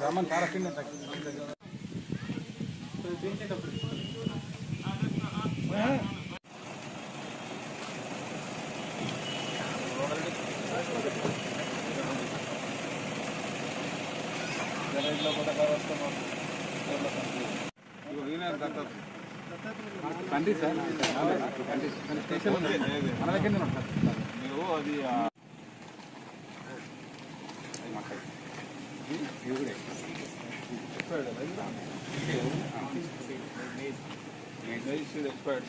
తండ్రి సార్ తండ్రి స్టేషన్ మన దగ్గర మీరు అది ఆ, ఎక్స్పైర్డ్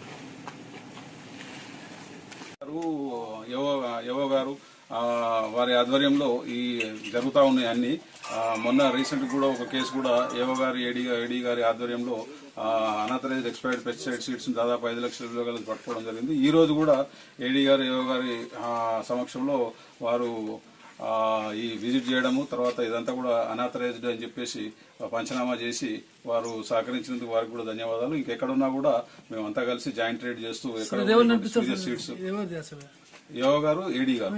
గారు యువ యువ గారు ఆ, వారి ఆధ్వర్యంలో ఈ జరుగుతూ ఉన్నాయి అన్ని ఆ, మొన్న రీసెంట్ కూడా ఒక కేసు కూడా యువ గారి ఏడీ ఏడీ గారి ఆధ్వర్యంలో అనాథరైజ్డ్ ఎక్స్పైర్డ్ పెస్టిసైడ్ సీడ్స్ దాదాపు ఐదు లక్షల విలువలు పట్టుకోవడం జరిగింది ఈ రోజు కూడా ఏడీ గారు యువ గారి ఆ, సమక్షంలో వారు ఆ, ఈ విజిట్ చేయడము తర్వాత ఇదంతా కూడా అనాథరైజ్డ్ అని చెప్పేసి పంచనామా చేసి వారు సహకరించినందుకు వారికి కూడా ధన్యవాదాలు ఇంకెక్కడున్నా కూడా మేమంతా కలిసి జాయింట్ ట్రేడ్ చేస్తూ ఎక్కడ సీడ్స్ యోగ గారు ఏడీ గారు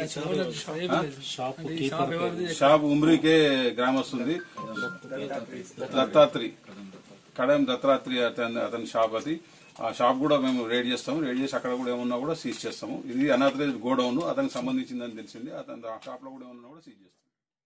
షాప్ ఉమ్రీకే గ్రామస్తుంది దత్తాత్రి కడెం దత్తాత్రి అతని అతని షాప్ అది ఆ షాప్ కూడా మేము రేడ్ చేస్తాము రేడ్ చేసి అక్కడ కూడా ఏమన్నా కూడా సీజ్ చేస్తాము ఇది అనాథరైజ్డ్ గోడౌన్ అతనికి సంబంధించిందని తెలిసింది అతని ఆ షాప్ లో కూడా ఏమన్నా కూడా సీజ్ చేస్తాం